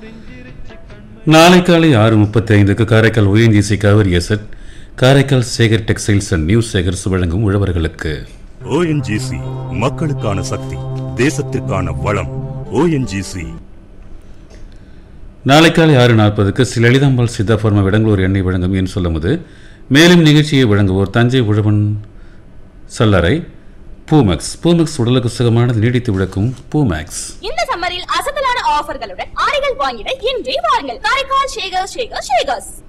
நாளை காலை ஆறு முப்பத்தி ஐந்துக்கு Karaikal ONGC Kaveri asset Karaikal Sekhar textiles and news சேகர்ஸ் வழங்கும் உழவர்களுக்கு ஓஎன்ஜிசி மக்களுக்கான சக்தி தேசத்திற்கான வளம் ஓஎன்ஜிசி நாளை காலை ஆறு நாற்பதுக்கு ஸ்ரீ லலிதாம்பாள் சித்தா ஃபார்மா விடங்களூர் எண்ணெய் வழங்கும் என்று சொல்லும்போது மேலும் நிகழ்ச்சியை வழங்குவோர் தஞ்சை உழவன் சல்லரை பூமேக்ஸ் பூமெக்ஸ் உடலுக்கு சுகமானது நீடித்து விளக்கும் பூமேக்ஸ் இந்த சம்மரில் அசத்தலான ஆஃபர்களுடன் ஆடைகள் வாங்கிட இன்றே வாருங்கள் காரைக்கால் ஷேகர் ஷேகர் ஷேகர்ஸ்